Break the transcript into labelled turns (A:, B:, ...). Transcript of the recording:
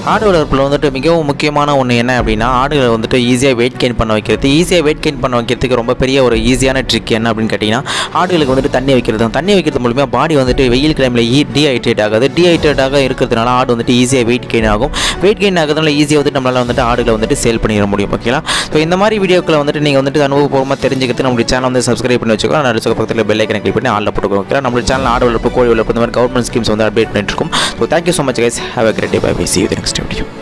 A: ஆடு வளர்ப்பில் வந்துட்டு மிகவும் முக்கியமான ஒன்று என்ன அப்படின்னா ஆடுகளை வந்துட்டு ஈஸியாக வெயிட் கெயின் பண்ண வைக்கிறது ஈஸியாக வெயிட் கெயின் பண்ண வைக்கிறதுக்கு ரொம்ப பெரிய ஒரு ஈஸியான ட்ரிக் என்ன அப்படின்னு கேட்டிங்கன்னா ஆடுகளுக்கு வந்துட்டு தண்ணி வைக்கிறது தான். தண்ணி வைக்கிறது மூலிமா பாடி வந்துட்டு வெயில் கிழமையில் ஈ டீஹைட்ரேட் ஆகாது டீஹைட்ரேட்டாக இருக்கிறதுனால ஆடு வந்துட்டு ஈஸியாக வெயிட் கெயின் ஆகும் வெயிட் கெயின் ஆகிறதுனால ஈஸியாக வந்துட்டு நம்மளால் வந்துட்டு ஆடுகளை வந்துட்டு சேல் பண்ணிட முடியும் ஓகேங்களா ஸோ இந்த மாதிரி வீடியோக்களை வந்துட்டு நீங்கள் வந்துட்டு அனுபவபூர்வமாக தெரிஞ்சுக்கிறது நம்மளுடைய சேனல் வந்து சப்ஸ்கிரைப் பண்ணி வச்சுக்கோங்க நான் அடுத்த பக்கத்தில் பெல் ஐக்கனை கிளிக் பண்ணி ஆளில் போட்டுக்கோங்க ஓகேங்களா நம்மளுடைய சேனல் ஆடு வளர்ப்பு கோழி வளர்ப்பு இந்த மாதிரி கவர்மெண்ட் ஸ்கீம்ஸ் வந்து அப்டேட் பண்ணிட்டு இருக்கும் so thank you so much guys have a great day bye see you next video